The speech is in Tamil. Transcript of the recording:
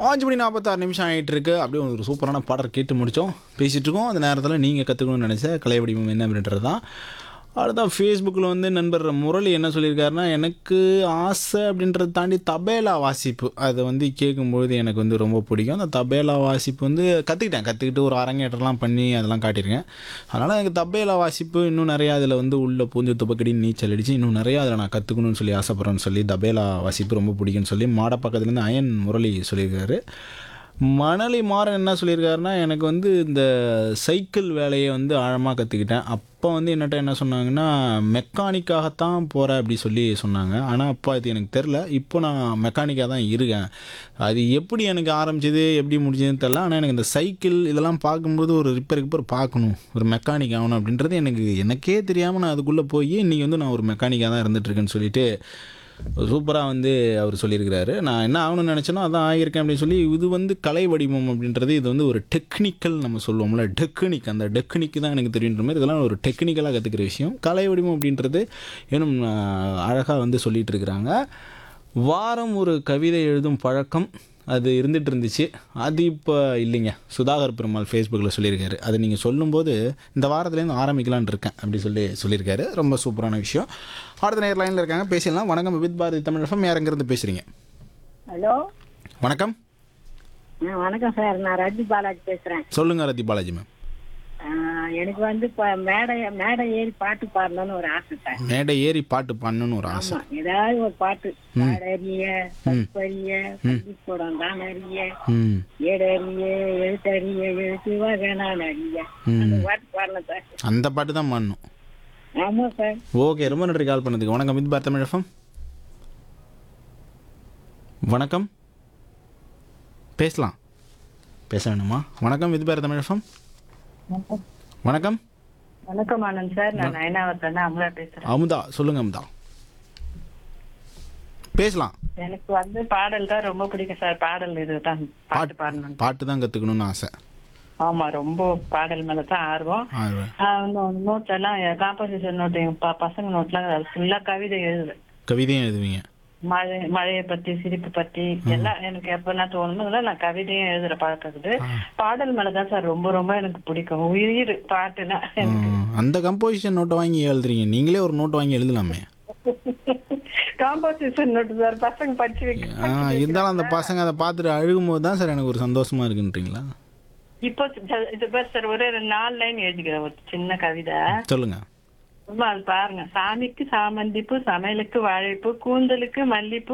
அஞ்சு மணி நாற்பத்தாறு நிமிஷம் ஆகிட்டு இருக்கு அப்படியே ஒரு சூப்பரான பாடல் கேட்டு முடித்தோம் பேசிகிட்டு இருக்கோம் அந்த நேரத்தில் நீங்கள் கற்றுக்கணும்னு நினச்ச கலை வடிவம் என்ன அப்படின்றது தான் அடுத்த ஃபேஸ்புக்கில் வந்து நண்பர் முரளி என்ன சொல்லியிருக்காருன்னா எனக்கு ஆசை அப்படின்றத தாண்டி தபேலா வாசிப்பு அதை வந்து கேட்கும்பொழுது எனக்கு வந்து ரொம்ப பிடிக்கும் அந்த தபேலா வாசிப்பு வந்து கற்றுக்கிட்டேன் கற்றுக்கிட்டு ஒரு அரங்கேற்றம்லாம் பண்ணி அதெல்லாம் காட்டியிருக்கேன் அதனால் எனக்கு தபேலா வாசிப்பு இன்னும் நிறையா அதில் வந்து உள்ள பூஞ்சு துப்பக்கடி நீச்சல் அடித்து இன்னும் நிறையா அதில் நான் கற்றுக்கணும்னு சொல்லி ஆசைப்பட்றேன்னு சொல்லி தபேலா வாசிப்பு ரொம்ப பிடிக்கும்னு சொல்லி மாட பக்கத்துலேருந்து அயன் முரளி சொல்லியிருக்காரு மணலி மாறன் என்ன சொல்லியிருக்காருன்னா எனக்கு வந்து இந்த சைக்கிள் வேலையை வந்து ஆழமாக கற்றுக்கிட்டேன் அப்போ வந்து என்னட்ட என்ன சொன்னாங்கன்னா மெக்கானிக்காகத்தான் போகிற அப்படி சொல்லி சொன்னாங்க ஆனால் அப்போ அது எனக்கு தெரில இப்போ நான் மெக்கானிக்காக தான் இருக்கேன் அது எப்படி எனக்கு ஆரம்பிச்சது எப்படி முடிஞ்சதுன்னு தெரில ஆனால் எனக்கு இந்த சைக்கிள் இதெல்லாம் பார்க்கும்போது ஒரு ரிப்பேர் ரிப்பேர் பார்க்கணும் ஒரு மெக்கானிக் ஆகணும் அப்படின்றது எனக்கு எனக்கே தெரியாமல் நான் அதுக்குள்ளே போய் இன்றைக்கி வந்து நான் ஒரு மெக்கானிக்காக தான் இருந்துகிட்ருக்கேன்னு சொல்லிட்டு சூப்பராக வந்து அவர் சொல்லியிருக்கிறாரு நான் என்ன ஆகணும்னு நினச்சேனோ அதான் ஆகியிருக்கேன் அப்படின்னு சொல்லி இது வந்து கலை வடிவம் அப்படின்றது இது வந்து ஒரு டெக்னிக்கல் நம்ம சொல்லுவோம்ல டெக்னிக் அந்த டெக்னிக்கு தான் எனக்கு தெரியுன்ற மாதிரி இதெல்லாம் ஒரு டெக்னிக்கலாக கற்றுக்கிற விஷயம் கலை வடிவம் அப்படின்றது இன்னும் அழகாக வந்து சொல்லிகிட்டு இருக்கிறாங்க வாரம் ஒரு கவிதை எழுதும் பழக்கம் அது இருந்துகிட்டு இருந்துச்சு அது இப்போ இல்லைங்க சுதாகர் பெருமாள் ஃபேஸ்புக்கில் சொல்லியிருக்காரு அது நீங்கள் சொல்லும்போது இந்த வாரத்துலேருந்து ஆரம்பிக்கலான்னு இருக்கேன் அப்படி சொல்லி சொல்லியிருக்காரு ரொம்ப சூப்பரான விஷயம் அடுத்த நேர் லைனில் இருக்காங்க பேசிடலாம் வணக்கம் வித் பாரதி தமிழ் எஃப்எம் யார் எங்கேருந்து பேசுகிறீங்க ஹலோ வணக்கம் ஆ, வணக்கம் சார் நான் ரஜி பாலாஜி பேசுறேன் சொல்லுங்கள் ரத்தி பாலாஜி மேம் ஆ, எனக்கு வந்து இப்ப மேடை மேடை ஏறி பாட்டு பாடணும்னு ஒரு ஆசை சார் மேடை ஏறி பாட்டு பண்ணணும்னு ஒரு ஆசை ஆமா ஏதாவது ஒரு பாட்டு பாடறிய பறிய பள்ளிக்கூடம் தான் அறிய ம் ஏடறிய எழுத்தறிய எழுத்து வகனான் அறிய அந்த பாட்டு பாடணும் சார் அந்த பாட்டு தான் பண்ணணும் ஆமா சார் ஓகே ரொம்ப நன்றி கால் பண்ணதுக்கு வணக்கம் வித் பாரதி தமிழ் எஃப்எம் வணக்கம் பேசலாம் பேச வேணுமா வணக்கம் வித் பாரதி தமிழ் எஃப்எம் வணக்கம் வணக்கம் ஆனந்த் சார் நான் நயனாவத்தனா அமுதா பேசுறேன் அமுதா சொல்லுங்க அமுதா பேசலாம் எனக்கு வந்து பாடல் தான் ரொம்ப பிடிக்கும் சார் பாடல் இதுதான் பாட்டு பாடணும் பாட்டு தான் கற்றுக்கணும்னு ஆசை ஆமா ரொம்ப பாடல் மேல தான் ஆர்வம் ஆ, நோட் எல்லாம் காம்போசிஷன் நோட் எங்க ப- பசங்க நோட்லாம் ஃபுல்லா கவிதை எழுதுவேன் கவிதையும் எழுதுவீங்க மழை மழையை பத்தி சிரிப்பு பத்தி எல்லாம் எனக்கு எப்பெல்லாம் தோணுமோ அதெல்லாம் நான் கவிதையும் எழுதுற பழக்கம் இருக்குது பாடல் மேலதான் சார் ரொம்ப ரொம்ப எனக்கு பிடிக்கும் உயிர் பாட்டுனா ம், அந்த கம்போசிஷன் நோட்டை வாங்கி எழுதுறீங்க நீங்களே ஒரு நோட் வாங்கி எழுதலாமே காம்போசிஷன் நோட்டு சார் பசங்க படிச்சு வைக்க ஆ, இருந்தாலும் அந்த பசங்க அதை பார்த்துட்டு அழுகும்போது தான் சார் எனக்கு ஒரு சந்தோஷமா இருக்குன்றீங்களா இப்போ ச- இது பேர் சார் ஒரே ஒரு நாலு லைன் எழுதிக்கிறேன் ஒரு சின்ன கவிதை சொல்லுங்க சும்மா அது பாருங்க சாமிக்கு சாமந்திப்பூ சமையலுக்கு வாழைப்பூ கூந்தலுக்கு மல்லிப்பூ